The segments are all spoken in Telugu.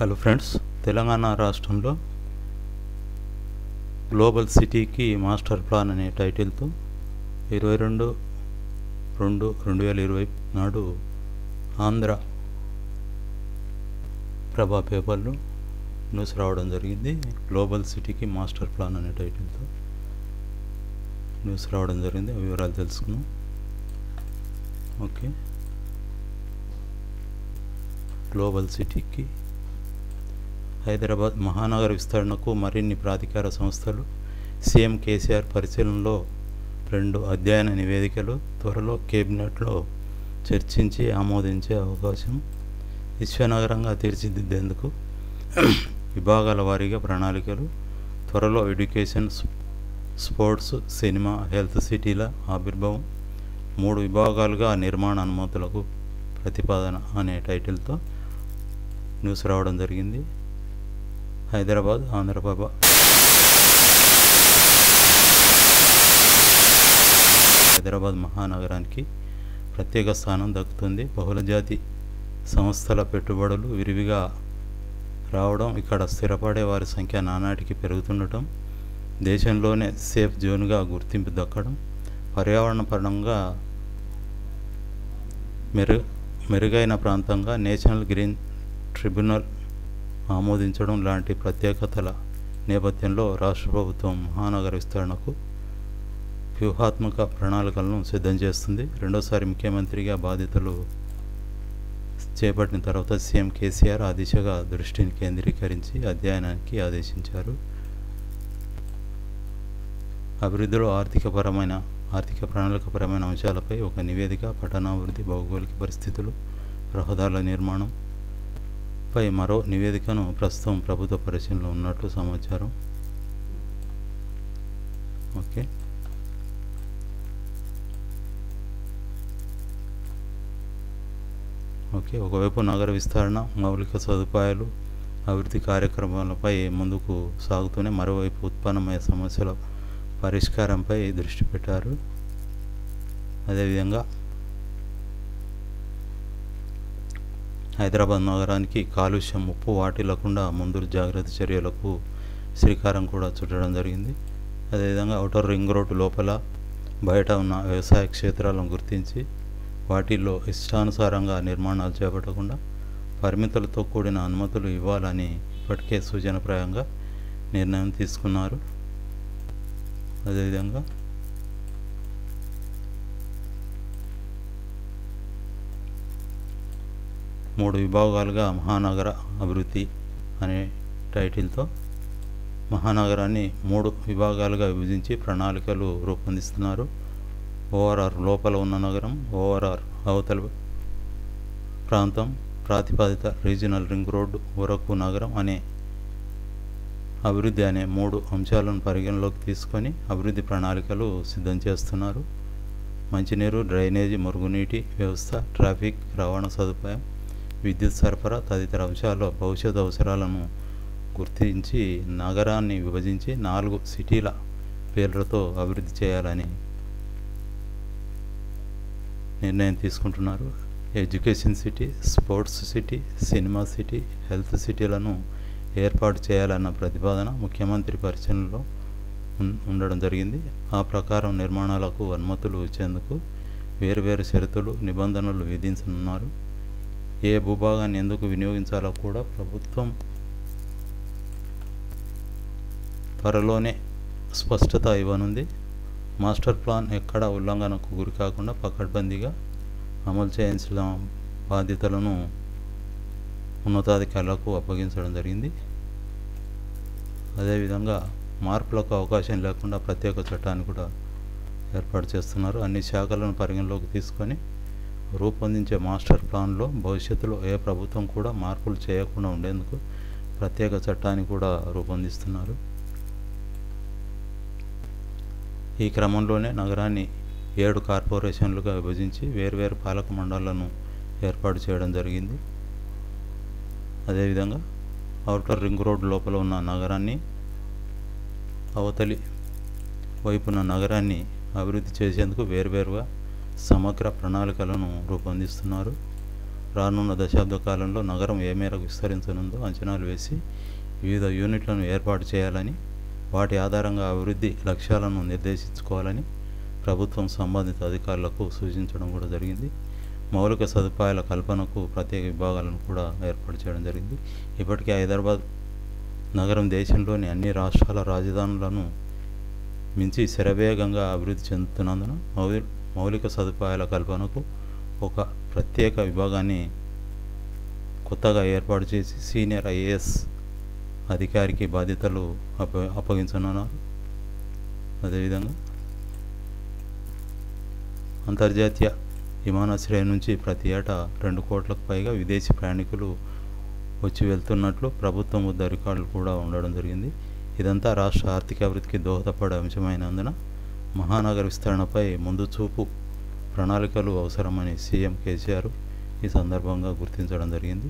హలో ఫ్రెండ్స్ తెలంగాణ రాష్ట్రంలో గ్లోబల్ సిటీకి మాస్టర్ ప్లాన్ అనే టైటిల్తో ఇరవై రెండు రెండు రెండు వేల ఇరవై నాడు ఆంధ్ర ప్రభా పేపర్లో న్యూస్ రావడం జరిగింది గ్లోబల్ సిటీకి మాస్టర్ ప్లాన్ అనే టైటిల్తో న్యూస్ రావడం జరిగింది ఆ వివరాలు తెలుసుకున్నాం ఓకే గ్లోబల్ సిటీకి హైదరాబాద్ మహానగర విస్తరణకు మరిన్ని ప్రాధికార సంస్థలు సీఎం కేసీఆర్ పరిశీలనలో రెండు అధ్యయన నివేదికలు త్వరలో కేబినెట్లో చర్చించి ఆమోదించే అవకాశం విశ్వనగరంగా తీర్చిదిద్దేందుకు విభాగాల వారీగా ప్రణాళికలు త్వరలో ఎడ్యుకేషన్ స్పోర్ట్స్ సినిమా హెల్త్ సిటీల ఆవిర్భావం మూడు విభాగాలుగా నిర్మాణ అనుమతులకు ప్రతిపాదన అనే టైటిల్తో న్యూస్ రావడం జరిగింది హైదరాబాద్ ఆంధ్రప్రభ హైదరాబాద్ మహానగరానికి ప్రత్యేక స్థానం దక్కుతుంది బహుళజాతి సంస్థల పెట్టుబడులు విరివిగా రావడం ఇక్కడ స్థిరపడే వారి సంఖ్య నానాటికి పెరుగుతుండటం దేశంలోనే సేఫ్ జోన్గా గుర్తింపు దక్కడం పర్యావరణ పరంగా మెరు మెరుగైన ప్రాంతంగా నేషనల్ గ్రీన్ ట్రిబ్యునల్ ఆమోదించడం లాంటి ప్రత్యేకతల నేపథ్యంలో రాష్ట్ర ప్రభుత్వం మహానగర విస్తరణకు వ్యూహాత్మక ప్రణాళికలను సిద్ధం చేస్తుంది రెండోసారి ముఖ్యమంత్రిగా బాధ్యతలు చేపట్టిన తర్వాత సీఎం కేసీఆర్ ఆ దిశగా దృష్టిని కేంద్రీకరించి అధ్యయనానికి ఆదేశించారు అభివృద్ధిలో ఆర్థికపరమైన ఆర్థిక ప్రణాళికపరమైన అంశాలపై ఒక నివేదిక పట్టణాభివృద్ధి భౌగోళిక పరిస్థితులు రహదారుల నిర్మాణం పై మరో నివేదికను ప్రస్తుతం ప్రభుత్వ పరిశీలనలో ఉన్నట్లు సమాచారం ఓకే ఓకే ఒకవైపు నగర విస్తరణ మౌలిక సదుపాయాలు అభివృద్ధి కార్యక్రమాలపై ముందుకు సాగుతూనే మరోవైపు ఉత్పన్నమయ్యే సమస్యల పరిష్కారంపై దృష్టి పెట్టారు అదేవిధంగా హైదరాబాద్ నగరానికి కాలుష్యం ముప్పు వాటిల్లకుండా ముందు జాగ్రత్త చర్యలకు శ్రీకారం కూడా చుట్టడం జరిగింది అదేవిధంగా అవుటర్ రింగ్ రోడ్డు లోపల బయట ఉన్న వ్యవసాయ క్షేత్రాలను గుర్తించి వాటిల్లో ఇష్టానుసారంగా నిర్మాణాలు చేపట్టకుండా పరిమితులతో కూడిన అనుమతులు ఇవ్వాలని ఇప్పటికే సూచనప్రాయంగా నిర్ణయం తీసుకున్నారు అదేవిధంగా మూడు విభాగాలుగా మహానగర అభివృద్ధి అనే టైటిల్తో మహానగరాన్ని మూడు విభాగాలుగా విభజించి ప్రణాళికలు రూపొందిస్తున్నారు ఓఆర్ఆర్ లోపల ఉన్న నగరం ఓఆర్ఆర్ అవతల ప్రాంతం ప్రాతిపాదిత రీజనల్ రింగ్ రోడ్డు వరకు నగరం అనే అభివృద్ధి అనే మూడు అంశాలను పరిగణలోకి తీసుకొని అభివృద్ధి ప్రణాళికలు సిద్ధం చేస్తున్నారు మంచినీరు డ్రైనేజీ మురుగునీటి వ్యవస్థ ట్రాఫిక్ రవాణా సదుపాయం విద్యుత్ సరఫరా తదితర అంశాల్లో భవిష్యత్ అవసరాలను గుర్తించి నగరాన్ని విభజించి నాలుగు సిటీల పేర్లతో అభివృద్ధి చేయాలని నిర్ణయం తీసుకుంటున్నారు education city sports city cinema city health సిటీలను ఏర్పాటు చేయాలన్న ప్రతిపాదన ముఖ్యమంత్రి పరిశీలనలో ఉండడం జరిగింది ఆ ప్రకారం నిర్మాణాలకు అనుమతులు ఇచ్చేందుకు వేరువేరు షరతులు నిబంధనలు విధించనున్నారు ఏ భూభాగాన్ని ఎందుకు వినియోగించాలో కూడా ప్రభుత్వం త్వరలోనే స్పష్టత ఇవ్వనుంది మాస్టర్ ప్లాన్ ఎక్కడ ఉల్లంఘనకు గురి కాకుండా పకడ్బందీగా అమలు చేయించడం బాధ్యతలను ఉన్నతాధికారులకు అప్పగించడం జరిగింది అదేవిధంగా మార్పులకు అవకాశం లేకుండా ప్రత్యేక చట్టాన్ని కూడా ఏర్పాటు చేస్తున్నారు అన్ని శాఖలను పరిగణలోకి తీసుకొని రూపొందించే మాస్టర్ ప్లాన్లో భవిష్యత్తులో ఏ ప్రభుత్వం కూడా మార్పులు చేయకుండా ఉండేందుకు ప్రత్యేక చట్టాన్ని కూడా రూపొందిస్తున్నారు ఈ క్రమంలోనే నగరాన్ని ఏడు కార్పొరేషన్లుగా విభజించి వేర్వేరు పాలక మండళ్లను ఏర్పాటు చేయడం జరిగింది అదేవిధంగా అవుటర్ రింగ్ రోడ్ లోపల ఉన్న నగరాన్ని అవతలి వైపున నగరాన్ని అభివృద్ధి చేసేందుకు వేర్వేరుగా సమగ్ర ప్రణాళికలను రూపొందిస్తున్నారు రానున్న దశాబ్ద కాలంలో నగరం ఏ మేరకు విస్తరించనుందో అంచనాలు వేసి వివిధ యూనిట్లను ఏర్పాటు చేయాలని వాటి ఆధారంగా అభివృద్ధి లక్ష్యాలను నిర్దేశించుకోవాలని ప్రభుత్వం సంబంధిత అధికారులకు సూచించడం కూడా జరిగింది మౌలిక సదుపాయాల కల్పనకు ప్రత్యేక విభాగాలను కూడా ఏర్పాటు చేయడం జరిగింది ఇప్పటికే హైదరాబాద్ నగరం దేశంలోని అన్ని రాష్ట్రాల రాజధానులను మించి శరవేగంగా అభివృద్ధి చెందుతున్నందున మౌలి మౌలిక సదుపాయాల కల్పనకు ఒక ప్రత్యేక విభాగాన్ని కొత్తగా ఏర్పాటు చేసి సీనియర్ ఐఏఎస్ అధికారికి బాధ్యతలు అప్ప అప్పగించనున్నారు అదేవిధంగా అంతర్జాతీయ విమానాశ్రయం నుంచి ప్రతి ఏటా రెండు కోట్లకు పైగా విదేశీ ప్రయాణికులు వచ్చి వెళ్తున్నట్లు ప్రభుత్వం వద్ద రికార్డులు కూడా ఉండడం జరిగింది ఇదంతా రాష్ట్ర ఆర్థిక అభివృద్ధికి దోహదపడే అంశమైనందున మహానగర విస్తరణపై ముందు చూపు ప్రణాళికలు అవసరమని సీఎం కేసీఆర్ ఈ సందర్భంగా గుర్తించడం జరిగింది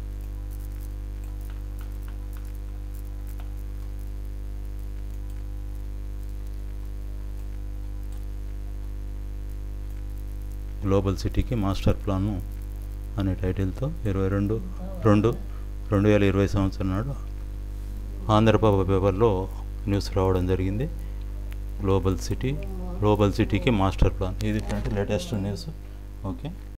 గ్లోబల్ సిటీకి మాస్టర్ ప్లాను అనే టైటిల్తో ఇరవై రెండు రెండు రెండు వేల ఇరవై సంవత్సరం నాడు ఆంధ్రప్రభ పేపర్లో న్యూస్ రావడం జరిగింది గ్లోబల్ సిటీ గ్లోబల్ సిటీకి మాస్టర్ ప్లాన్ ఇది లేటెస్ట్ న్యూస్ ఓకే